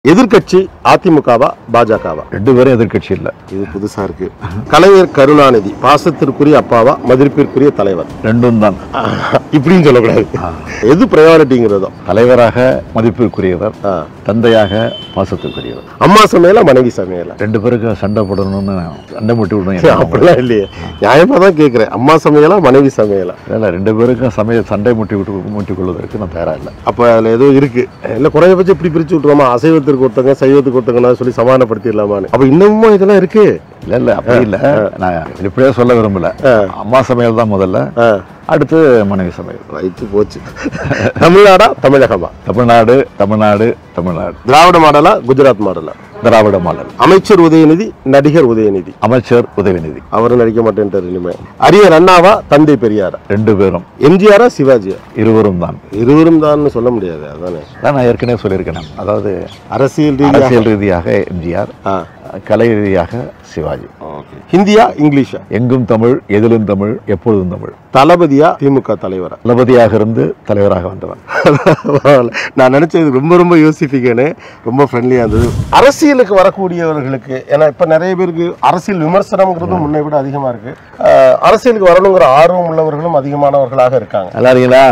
எதிர்க்கட்சி அதிமுகவா பாஜகவா ரெண்டு பேரும் எதிர்க்கட்சி இல்லை இது புதுசா இருக்கு கலைஞர் கருணாநிதி பாசத்திற்குரிய அப்பாவா மதிப்பிற்குரிய தலைவர் ரெண்டும் தான் இப்படின்னு சொல்லக்கூடாது எது ப்ரையாரிட்டிங்கிறதோ தலைவராக மதிப்பிற்குரியவர் ஆ. தந்தையாக பாசத்திற்குரியவர் அம்மா சமையலா மனைவி சமையலா ரெண்டு பேருக்கு சண்டை போடணும்னு சண்டை முட்டி விடணும் அப்படிலாம் இல்லையே நியாயமா தான் கேட்கிறேன் அம்மா சமையலா மனைவி சமையலா இல்லை ரெண்டு பேருக்கும் சமய சண்டை முட்டி விட்டு முட்டி கொள்வதற்கு நான் தயாரா இல்லை அப்ப அதுல ஏதோ இருக்கு இல்ல குறைஞ்சபட்சம் இப்படி பிரிச்சு விட்டுருவோமா அசைவத்துக்கு ஒருத்தங்க சைவத்துக்கு ஒருத்தங்க சொல்லி சமாதானப்படுத்திடலாமான்னு அப்ப இன்னமும் இதெல்லாம் இருக்கு இல்லை இல்லை அப்படி இல்லை நான் இப்படியே சொல்ல விரும்பல அம்மா சமையல் தான் முதல்ல ஆ, அடுத்து மனைவி சமையல் ரைட்டு போச்சு தமிழ்நாடா தமிழகமா தமிழ்நாடு தமிழ்நாடு தமிழ்நாடு திராவிட மாடலா குஜராத் மாடலா திராவிட மாடல் அமைச்சர் உதயநிதி நடிகர் உதயநிதி அமைச்சர் உதயநிதி அவரும் நடிக்க மாட்டேன்ட்டார் இனிமே அரியர் அண்ணாவா தந்தை பெரியாரா ரெண்டு பேரும் எம்ஜிஆரா சிவாஜியா இருவரும் தான் இருவரும் தான் சொல்ல முடியாது அதானே அதான் நான் ஏற்கனவே சொல்லியிருக்கேன் அதாவது அரசியல் ரீதியா அரசியல் ரீதியாக எம்ஜிஆர் ஆ, கலை ரீதியாக சிவாஜி okay. ஹிந்தியா இங்கிலீஷா எங்கும் தமிழ் எதிலும் தமிழ் எப்பொழுதும் தமிழ் தளபதியா திமுக தலைவரா தளபதியாக இருந்து தலைவராக வந்தவன் பரவாயில்ல. நான் நினைச்சது ரொம்ப ரொம்ப யோசிப்பீங்கன்னு ரொம்ப ஃப்ரெண்ட்லியா இருந்தது அரசியலுக்கு வரக்கூடியவர்களுக்கு ஏன்னா இப்ப நிறைய பேருக்கு அரசியல் விமர்சனம்ங்கிறது முன்னை விட அதிகமா இருக்கு அஹ், அரசியலுக்கு வரணுங்கிற ஆர்வம் உள்ளவர்களும் அதிகமானவர்களாக இருக்காங்க நல்லா இருக்கீங்களா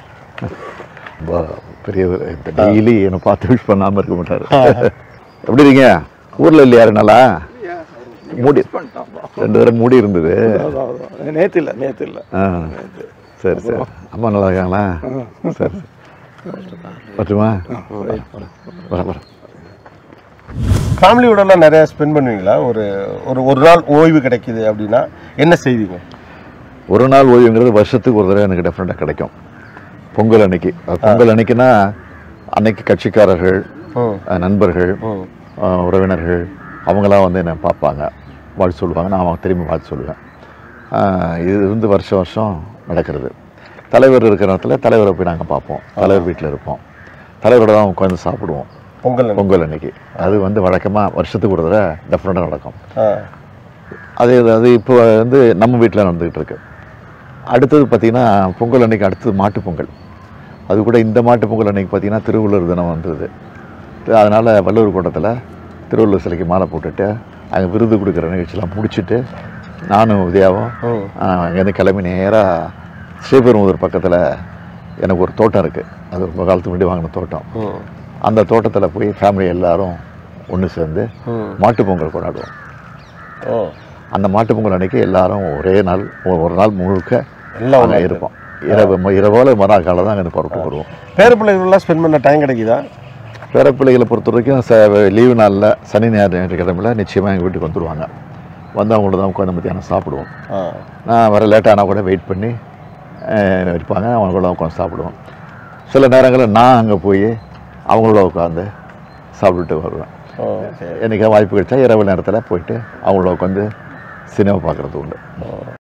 ரொம்ப பெரிய டெய்லி என்னை பார்த்து விஷ் பண்ணாமல் இருக்க மாட்டாரு எப்படி இருக்கீங்க ஊரில் இல்லையா யாரு நல்லா மூடி ரெண்டு தடவை மூடி இருந்தது நேத்து இல்ல நேத்து இல்ல ஆ சரி சரி அம்மா நல்லா இருக்காங்களா சரி பட்டுமா வரேன் வரேன் ஃபேமிலியோடலாம் நிறைய ஸ்பெண்ட் பண்ணுவீங்களா ஒரு ஒரு ஒரு நாள் ஓய்வு கிடைக்குது அப்படின்னா என்ன செய்வீங்க ஒரு நாள் ஓய்வுங்கிறது வருஷத்துக்கு ஒரு தடவை எனக்கு டெஃபினட்டாக கிடைக்கும் பொங்கல் அன்னைக்கு அது பொங்கல் அன்னைக்குன்னா அன்னைக்கு கட்சிக்காரர்கள் ம். அஹ், நண்பர்கள் ம். அஹ், உறவினர்கள் அவங்களாம் வந்து என்னை பார்ப்பாங்க வாழ்த்து சொல்லுவாங்க நான் அவங்க திரும்பி வாழ்த்து சொல்லுவேன் அஹ், இது வந்து வருஷம் வருஷம் நடக்கிறது தலைவர் இருக்கிற இடத்துல தலைவரை போய் நாங்கள் பார்ப்போம் தலைவர் வீட்டில் இருப்போம் தலைவரோட தான் உட்காந்து சாப்பிடுவோம் பொங்கல் அன்னைக்கு. பொங்கல் அன்னைக்கு அது வந்து வழக்கமாக வருஷத்துக்கு ஒரு தடவை டெஃபினட்டாக நடக்கும் ஆ. அது அது இப்போ வந்து நம்ம வீட்டில் நடந்துகிட்டு இருக்கு அடுத்தது பார்த்தீங்கன்னா பொங்கல் அன்னைக்கு அடுத்தது மாட்டுப் பொங்கல் அது கூட இந்த மாட்டுப் பொங்கல் அன்னைக்கு பார்த்தீங்கன்னா திருவள்ளுவர் தினம் வந்தது அதனால் வள்ளுவர் கூட்டத்தில் திருவள்ளுவர் சிலைக்கு மாலை போட்டுட்டு அங்கே விருது கொடுக்குற நிகழ்ச்சியெல்லாம் முடிச்சுட்டு நானும் உதயாவும் ம். அங்கேருந்து கிளம்பி நேராக ஸ்ரீபெரும்புதூர் பக்கத்தில் எனக்கு ஒரு தோட்டம் இருக்குது அது ரொம்ப காலத்துக்கு முன்னாடி வாங்கின தோட்டம் ம். அந்த தோட்டத்தில் போய் ஃபேமிலி எல்லாரும் ஒன்று சேர்ந்து ம். மாட்டுப் பொங்கல் கொண்டாடுவோம் ஓ அந்த மாட்டுப் பொங்கல் அன்னைக்கு எல்லாரும் ஒரே நாள் ஒ- ஒரு நாள் முழுக்க எல்லாம் அங்கே ஒண்ணா இருப்போம் இரவு ம- இரவோல மறா காலம் தான் அங்கே புறப்பட்டு வருவோம் பேர பிள்ளைகள்லாம் ஸ்பெண்ட் பண்ண டைம் கிடைக்குதா பேரப்பிள்ளைகளை பொறுத்த வரைக்கும் ச லீவு நாளில் சனி ஞாயிறு ஞாயிற்றுக்கிழமையில நிச்சயமாக எங்கள் வீட்டுக்கு வந்துடுவாங்க வந்து அவங்களோட தான் உட்காந்து மத்தியானம் சாப்பிடுவோம் ஆ. நான் வர லேட்டானா கூட வெயிட் பண்ணி அஹ், இருப்பாங்க அவங்களோட உட்காந்து சாப்பிடுவோம் சில நேரங்களில் நான் அங்கே போய் அவங்களோட உட்காந்து சாப்பிட்டுட்டு வருவேன் ஓ, okay. என்னைக்கா வாய்ப்பு கிடைச்சா இரவு நேரத்தில் போயிட்டு அவங்களோட உட்காந்து சினிமா பார்க்குறது உண்டு